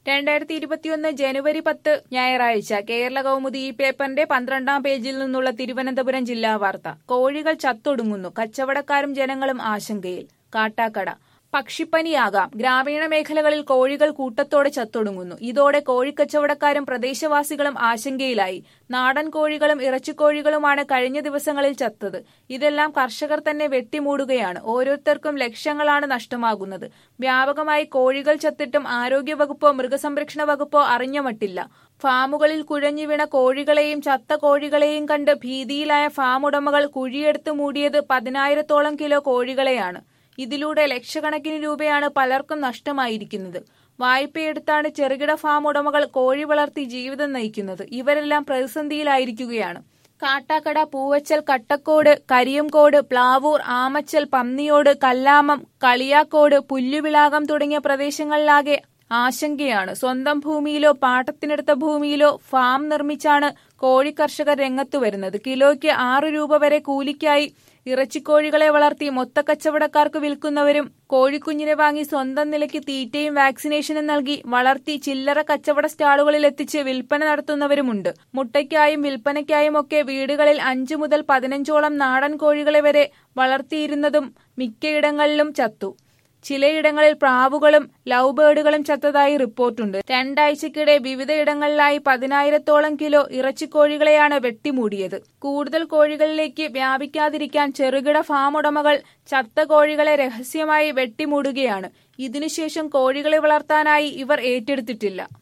രണ്ടായിരത്തി ഇരുപത്തിയൊന്ന് ജനുവരി പത്ത് ഞായറാഴ്ച കേരള കൗമുദി ഈ പേപ്പറിന്റെ പന്ത്രണ്ടാം പേജിൽ നിന്നുള്ള തിരുവനന്തപുരം ജില്ലാ വാർത്ത കോഴികൾ ചത്തൊടുങ്ങുന്നു കച്ചവടക്കാരും ജനങ്ങളും ആശങ്കയിൽ കാട്ടാക്കട പക്ഷിപ്പനിയാകാം ഗ്രാമീണ മേഖലകളിൽ കോഴികൾ കൂട്ടത്തോടെ ചത്തൊടുങ്ങുന്നു ഇതോടെ കോഴിക്കച്ചവടക്കാരും പ്രദേശവാസികളും ആശങ്കയിലായി നാടൻ കോഴികളും ഇറച്ചിക്കോഴികളുമാണ് കഴിഞ്ഞ ദിവസങ്ങളിൽ ചത്തത് ഇതെല്ലാം കർഷകർ തന്നെ വെട്ടിമൂടുകയാണ് ഓരോരുത്തർക്കും ലക്ഷങ്ങളാണ് നഷ്ടമാകുന്നത് വ്യാപകമായി കോഴികൾ ചത്തിട്ടും ആരോഗ്യവകുപ്പോ മൃഗസംരക്ഷണ വകുപ്പോ അറിഞ്ഞ മട്ടില്ല ഫാമുകളിൽ കുഴഞ്ഞു വീണ കോഴികളെയും ചത്ത കോഴികളെയും കണ്ട് ഭീതിയിലായ ഫാം ഉടമകൾ കുഴിയെടുത്ത് മൂടിയത് പതിനായിരത്തോളം കിലോ കോഴികളെയാണ് ഇതിലൂടെ ലക്ഷക്കണക്കിന് രൂപയാണ് പലർക്കും നഷ്ടമായിരിക്കുന്നത് വായ്പയെടുത്താണ് ചെറുകിട ഫാം ഉടമകൾ കോഴി വളർത്തി ജീവിതം നയിക്കുന്നത് ഇവരെല്ലാം പ്രതിസന്ധിയിലായിരിക്കുകയാണ് കാട്ടാക്കട പൂവച്ചൽ കട്ടക്കോട് കരിയംകോട് പ്ലാവൂർ ആമച്ചൽ പന്നിയോട് കല്ലാമം കളിയാക്കോട് പുല്ലുവിളാകം തുടങ്ങിയ പ്രദേശങ്ങളിലാകെ ആശങ്കയാണ് സ്വന്തം ഭൂമിയിലോ പാട്ടത്തിനെടുത്ത ഭൂമിയിലോ ഫാം നിർമ്മിച്ചാണ് കോഴി കർഷകർ രംഗത്തു വരുന്നത് കിലോയ്ക്ക് ആറു രൂപ വരെ കൂലിക്കായി ഇറച്ചിക്കോഴികളെ വളർത്തി മൊത്തക്കച്ചവടക്കാർക്ക് വിൽക്കുന്നവരും കോഴിക്കുഞ്ഞിനെ വാങ്ങി സ്വന്തം നിലയ്ക്ക് തീറ്റയും വാക്സിനേഷനും നൽകി വളർത്തി ചില്ലറ കച്ചവട സ്റ്റാളുകളിൽ എത്തിച്ച് വിൽപ്പന നടത്തുന്നവരുമുണ്ട് മുട്ടയ്ക്കായും വിൽപ്പനയ്ക്കായും ഒക്കെ വീടുകളിൽ അഞ്ചു മുതൽ പതിനഞ്ചോളം നാടൻ കോഴികളെ വരെ വളർത്തിയിരുന്നതും മിക്കയിടങ്ങളിലും ചത്തു ചിലയിടങ്ങളിൽ പ്രാവുകളും ലവ് ബേർഡുകളും ചത്തതായി റിപ്പോർട്ടുണ്ട് രണ്ടാഴ്ചക്കിടെ വിവിധയിടങ്ങളിലായി പതിനായിരത്തോളം കിലോ ഇറച്ചിക്കോഴികളെയാണ് വെട്ടിമൂടിയത് കൂടുതൽ കോഴികളിലേക്ക് വ്യാപിക്കാതിരിക്കാൻ ചെറുകിട ഫാം ഉടമകൾ ചത്ത കോഴികളെ രഹസ്യമായി വെട്ടിമൂടുകയാണ് ഇതിനുശേഷം കോഴികളെ വളർത്താനായി ഇവർ ഏറ്റെടുത്തിട്ടില്ല